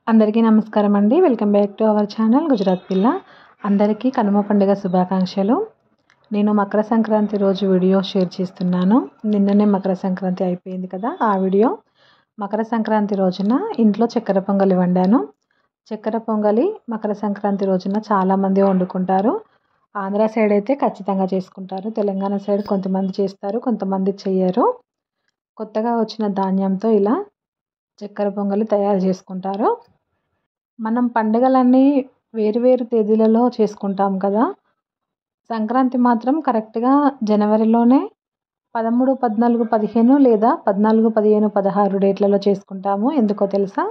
అందరికీ నమస్కారం అండి welcome back to our channel Gujarat పిల్ల అందరికీ కనుమ పండుగ శుభాకాంక్షలు నేను మకర సంక్రాంతి రోజు వీడియో షేర్ చేస్తున్నాను నిన్ననే మకర సంక్రాంతి అయిపోయింది కదా ఆ వీడియో మకర సంక్రాంతి రోజున ఇంట్లో చక్కెర పొంగలి వండాను చక్కెర పొంగలి మకర సంక్రాంతి రోజున చాలామంది వండుకుంటారు ఆంధ్ర సైడ్ అయితే ఖచ్చితంగా చేసుకుంటారు తెలంగాణ సైడ్ కొంతమంది చేస్తారు కొంతమంది చెయ్యరు కొత్తగా వచ్చిన ధాన్యంతో ఇలా చక్కెర పొంగలి తయారు చేసుకుంటారు మనం పండుగలన్నీ వేరు వేరు తేదీలలో చేసుకుంటాం కదా సంక్రాంతి మాత్రం కరెక్ట్గా జనవరిలోనే పదమూడు పద్నాలుగు పదిహేను లేదా పద్నాలుగు పదిహేను పదహారు డేట్లలో చేసుకుంటాము ఎందుకో తెలుసా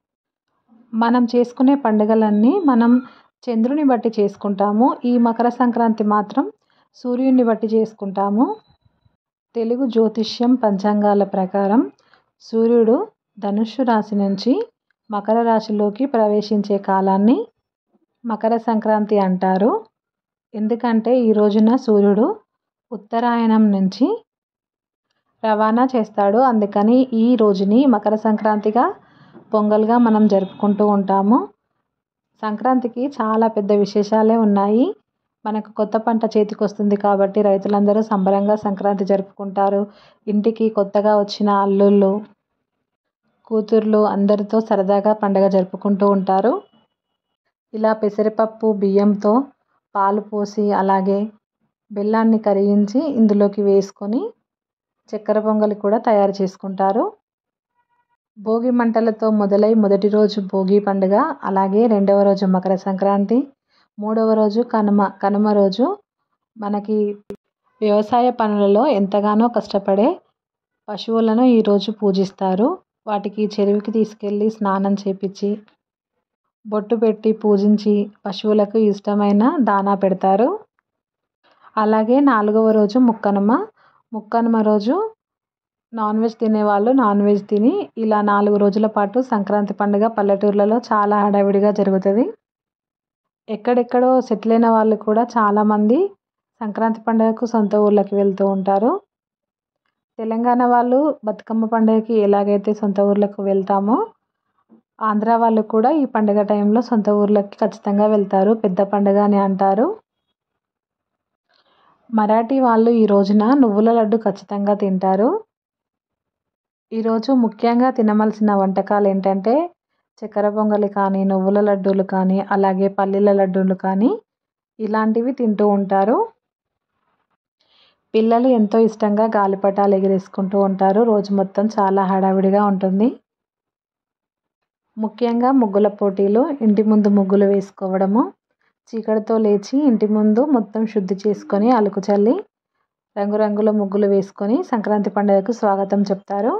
మనం చేసుకునే పండుగలన్నీ మనం చంద్రుని బట్టి చేసుకుంటాము ఈ మకర సంక్రాంతి మాత్రం సూర్యుడిని బట్టి చేసుకుంటాము తెలుగు జ్యోతిష్యం పంచాంగాల ప్రకారం సూర్యుడు ధనుస్సు రాశి నుంచి మకర రాశిలోకి ప్రవేశించే కాలాన్ని మకర సంక్రాంతి అంటారు ఎందుకంటే ఈ రోజున సూర్యుడు ఉత్తరాయణం నుంచి రవాణా చేస్తాడు అందుకని ఈ రోజుని మకర సంక్రాంతిగా పొంగల్గా మనం జరుపుకుంటూ ఉంటాము సంక్రాంతికి చాలా పెద్ద విశేషాలే ఉన్నాయి మనకు కొత్త పంట చేతికి వస్తుంది కాబట్టి రైతులందరూ సంబరంగా సంక్రాంతి జరుపుకుంటారు ఇంటికి కొత్తగా వచ్చిన అల్లుళ్ళు కూతుర్లు అందరితో సరదాగా పండగ జరుపుకుంటూ ఉంటారు ఇలా పెసరపప్పు బియ్యంతో పాలు పోసి అలాగే బెల్లాన్ని కరిగించి ఇందులోకి వేసుకొని చక్కెర పొంగలి కూడా తయారు చేసుకుంటారు భోగి మంటలతో మొదలై మొదటి రోజు భోగి పండుగ అలాగే రెండవ రోజు మకర సంక్రాంతి మూడవ రోజు కనుమ కనుమ రోజు మనకి వ్యవసాయ పనులలో ఎంతగానో కష్టపడే పశువులను ఈరోజు పూజిస్తారు వాటికి చెరువుకి తీసుకెళ్ళి స్నానం చేపించి బొట్టు పెట్టి పూజించి పశువులకు ఇష్టమైన దానా పెడతారు అలాగే నాలుగవ రోజు ముక్కనుమ ముక్కనుమ రోజు నాన్ వెజ్ తినేవాళ్ళు నాన్ వెజ్ తిని ఇలా నాలుగు రోజుల పాటు సంక్రాంతి పండుగ పల్లెటూర్లలో చాలా హడావిడిగా జరుగుతుంది ఎక్కడెక్కడో సెటిల్ అయిన వాళ్ళు కూడా చాలామంది సంక్రాంతి పండుగకు సొంత ఊర్లకి వెళ్తూ ఉంటారు తెలంగాణ వాళ్ళు బతుకమ్మ పండుగకి ఎలాగైతే సొంత ఊర్లకు వెళ్తామో ఆంధ్ర వాళ్ళు కూడా ఈ పండుగ టైంలో సొంత ఊర్లకి ఖచ్చితంగా వెళ్తారు పెద్ద పండుగ అని అంటారు మరాఠీ వాళ్ళు ఈ రోజున నువ్వుల లడ్డు ఖచ్చితంగా తింటారు ఈరోజు ముఖ్యంగా తినవలసిన వంటకాలు ఏంటంటే చక్కెర పొంగలి కానీ నువ్వుల లడ్డూలు కానీ అలాగే పల్లీల లడ్డూలు కానీ ఇలాంటివి తింటూ ఉంటారు పిల్లలు ఎంతో ఇష్టంగా గాలిపటాలు ఎగిరేసుకుంటూ ఉంటారు రోజు మొత్తం చాలా హడావిడిగా ఉంటుంది ముఖ్యంగా ముగ్గుల పోటీలు ఇంటి ముందు ముగ్గులు వేసుకోవడము చీకటితో లేచి ఇంటి ముందు మొత్తం శుద్ధి చేసుకొని అలుకు చల్లి రంగురంగుల ముగ్గులు వేసుకొని సంక్రాంతి పండుగకు స్వాగతం చెప్తారు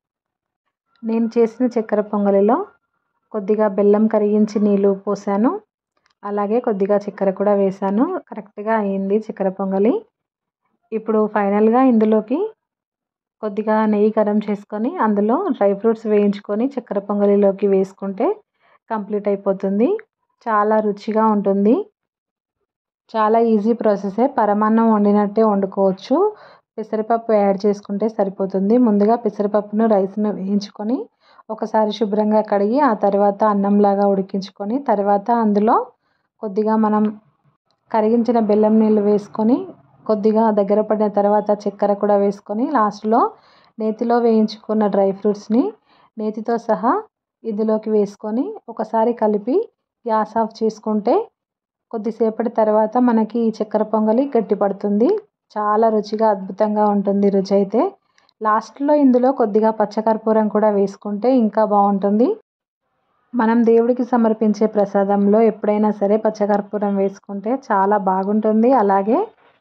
నేను చేసిన చక్కెర పొంగలిలో కొద్దిగా బెల్లం కరిగించి నీళ్ళు పోసాను అలాగే కొద్దిగా చక్కెర కూడా వేసాను కరెక్ట్గా అయింది చక్కెర పొంగలి ఇప్పుడు ఫైనల్గా ఇందులోకి కొద్దిగా నెయ్యి గరం చేసుకొని అందులో డ్రై ఫ్రూట్స్ వేయించుకొని చక్కెర పొంగలిలోకి వేసుకుంటే కంప్లీట్ అయిపోతుంది చాలా రుచిగా ఉంటుంది చాలా ఈజీ ప్రాసెసే పరమాన్నం వండినట్టే వండుకోవచ్చు పెసరపప్పు యాడ్ చేసుకుంటే సరిపోతుంది ముందుగా పెసరపప్పును రైస్ను వేయించుకొని ఒకసారి శుభ్రంగా కడిగి ఆ తర్వాత అన్నంలాగా ఉడికించుకొని తర్వాత అందులో కొద్దిగా మనం కరిగించిన బెల్లం నీళ్ళు వేసుకొని కొద్దిగా దగ్గర పడిన తర్వాత చక్కెర కూడా వేసుకొని లాస్ట్లో నేతిలో వేయించుకున్న డ్రై ఫ్రూట్స్ని నేతితో సహా ఇందులోకి వేసుకొని ఒకసారి కలిపి గ్యాస్ ఆఫ్ చేసుకుంటే కొద్దిసేపటి తర్వాత మనకి ఈ చక్కెర పొంగలి గట్టిపడుతుంది చాలా రుచిగా అద్భుతంగా ఉంటుంది రుచి అయితే లాస్ట్లో ఇందులో కొద్దిగా పచ్చకర్పూరం కూడా వేసుకుంటే ఇంకా బాగుంటుంది మనం దేవుడికి సమర్పించే ప్రసాదంలో ఎప్పుడైనా సరే పచ్చకర్పూరం వేసుకుంటే చాలా బాగుంటుంది అలాగే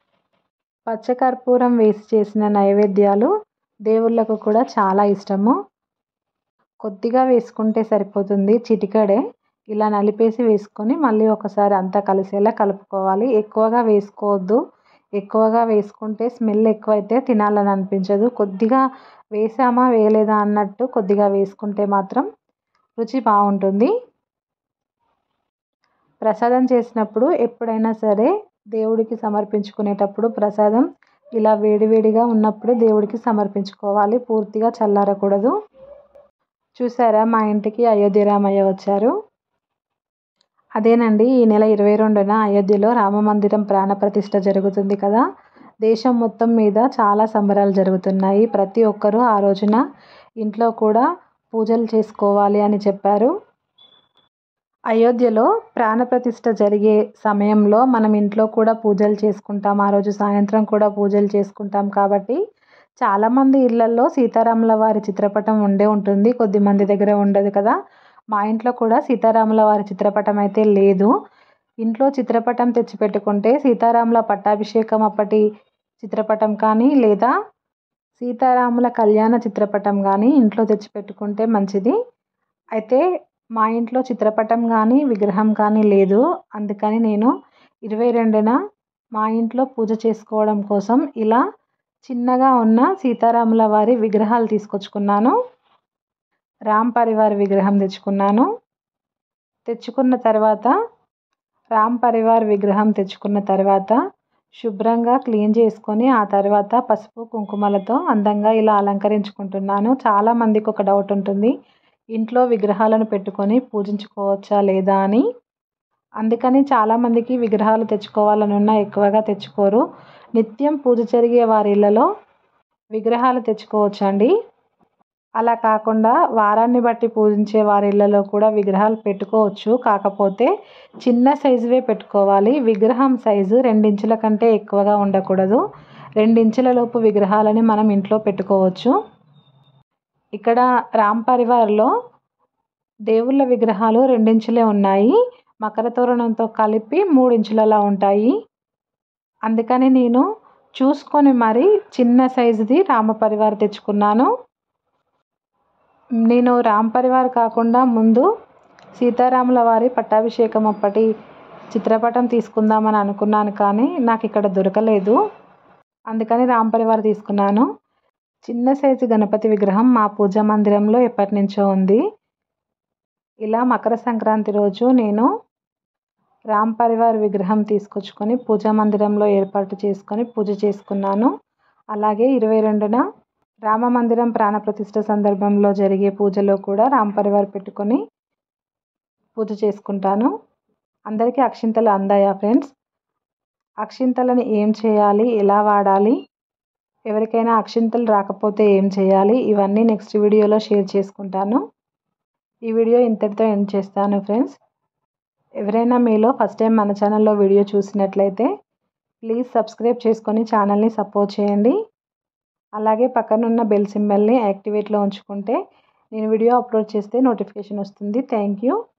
పచ్చకర్పూరం వేసి చేసిన నైవేద్యాలు దేవుళ్ళకు కూడా చాలా ఇష్టము కొద్దిగా వేసుకుంటే సరిపోతుంది చిటికడే ఇలా నలిపేసి వేసుకొని మళ్ళీ ఒకసారి అంతా కలిసేలా కలుపుకోవాలి ఎక్కువగా వేసుకోవద్దు ఎక్కువగా వేసుకుంటే స్మెల్ ఎక్కువైతే తినాలని అనిపించదు కొద్దిగా వేసామా వేయలేదా అన్నట్టు కొద్దిగా వేసుకుంటే మాత్రం రుచి బాగుంటుంది ప్రసాదం చేసినప్పుడు ఎప్పుడైనా సరే దేవుడికి సమర్పించుకునేటప్పుడు ప్రసాదం ఇలా వేడివేడిగా ఉన్నప్పుడే దేవుడికి సమర్పించుకోవాలి పూర్తిగా చల్లారకూడదు చూసారా మా ఇంటికి అయోధ్య రామయ్య వచ్చారు అదేనండి ఈ నెల ఇరవై రెండున అయోధ్యలో రామ మందిరం ప్రాణప్రతిష్ఠ జరుగుతుంది కదా దేశం మొత్తం మీద చాలా సంబరాలు జరుగుతున్నాయి ప్రతి ఒక్కరూ ఆ రోజున ఇంట్లో కూడా పూజలు చేసుకోవాలి అని చెప్పారు అయోధ్యలో ప్రాణప్రతిష్ఠ జరిగే సమయంలో మనం ఇంట్లో కూడా పూజలు చేసుకుంటాం ఆ రోజు సాయంత్రం కూడా పూజలు చేసుకుంటాం కాబట్టి చాలామంది ఇళ్లలో సీతారాముల వారి చిత్రపటం ఉండే ఉంటుంది కొద్దిమంది దగ్గర ఉండదు కదా మా ఇంట్లో కూడా సీతారాముల వారి చిత్రపటం అయితే లేదు ఇంట్లో చిత్రపటం తెచ్చిపెట్టుకుంటే సీతారాముల పట్టాభిషేకం అప్పటి చిత్రపటం కానీ లేదా సీతారాముల కళ్యాణ చిత్రపటం కానీ ఇంట్లో తెచ్చిపెట్టుకుంటే మంచిది అయితే మా ఇంట్లో చిత్రపటం కానీ విగ్రహం కానీ లేదు అందుకని నేను ఇరవై రెండున మా ఇంట్లో పూజ చేసుకోవడం కోసం ఇలా చిన్నగా ఉన్న సీతారాముల వారి విగ్రహాలు తీసుకొచ్చుకున్నాను రామ్ పరివార్ విగ్రహం తెచ్చుకున్నాను తెచ్చుకున్న తర్వాత రామ్ పరివార్ విగ్రహం తెచ్చుకున్న తర్వాత శుభ్రంగా క్లీన్ చేసుకొని ఆ తర్వాత పసుపు కుంకుమలతో అందంగా ఇలా అలంకరించుకుంటున్నాను చాలామందికి ఒక డౌట్ ఉంటుంది ఇంట్లో విగ్రహాలను పెట్టుకొని పూజించుకోవచ్చా లేదా అని అందుకని చాలామందికి విగ్రహాలు తెచ్చుకోవాలని ఉన్న ఎక్కువగా తెచ్చుకోరు నిత్యం పూజ జరిగే వారి ఇళ్ళలో విగ్రహాలు తెచ్చుకోవచ్చండి అలా కాకుండా వారాన్ని బట్టి పూజించే వారి ఇళ్ళలో కూడా విగ్రహాలు పెట్టుకోవచ్చు కాకపోతే చిన్న సైజువే పెట్టుకోవాలి విగ్రహం సైజు రెండించుల కంటే ఎక్కువగా ఉండకూడదు రెండించుల లోపు విగ్రహాలని మనం ఇంట్లో పెట్టుకోవచ్చు ఇక్కడ రామ్ పరివార్లో దేవుళ్ళ విగ్రహాలు రెండించులే ఉన్నాయి మకర తోరణంతో కలిపి మూడించులలా ఉంటాయి అందుకని నేను చూసుకొని మరి చిన్న సైజుది రామ పరివార్ తెచ్చుకున్నాను నేను రామ్ పరివార్ కాకుండా ముందు సీతారాముల వారి పట్టాభిషేకం అప్పటి చిత్రపటం తీసుకుందామని అనుకున్నాను కానీ నాకు ఇక్కడ దొరకలేదు అందుకని రామ్ పరివార్ తీసుకున్నాను చిన్న సైజు గణపతి విగ్రహం మా పూజా మందిరంలో ఎప్పటి నుంచో ఉంది ఇలా మకర సంక్రాంతి రోజు నేను రామ్ పరివార్ విగ్రహం తీసుకొచ్చుకొని పూజా మందిరంలో ఏర్పాటు చేసుకొని పూజ చేసుకున్నాను అలాగే ఇరవై రెండున రామ మందిరం ప్రాణప్రతిష్ఠ సందర్భంలో జరిగే పూజలో కూడా రామ్ పరివార్ పెట్టుకొని పూజ చేసుకుంటాను అందరికీ అక్షింతలు అందాయా ఫ్రెండ్స్ అక్షింతలను ఏం చేయాలి ఎలా వాడాలి ఎవరికైనా అక్షింతలు రాకపోతే ఏం చేయాలి ఇవన్నీ నెక్స్ట్ వీడియోలో షేర్ చేసుకుంటాను ఈ వీడియో ఇంతటితో ఎండ్ చేస్తాను ఫ్రెండ్స్ ఎవరైనా మీలో ఫస్ట్ టైం మన ఛానల్లో వీడియో చూసినట్లయితే ప్లీజ్ సబ్స్క్రైబ్ చేసుకొని ఛానల్ని సపోర్ట్ చేయండి అలాగే పక్కనున్న బెల్ సింబల్ని యాక్టివేట్లో ఉంచుకుంటే నేను వీడియో అప్లోడ్ చేస్తే నోటిఫికేషన్ వస్తుంది థ్యాంక్ యూ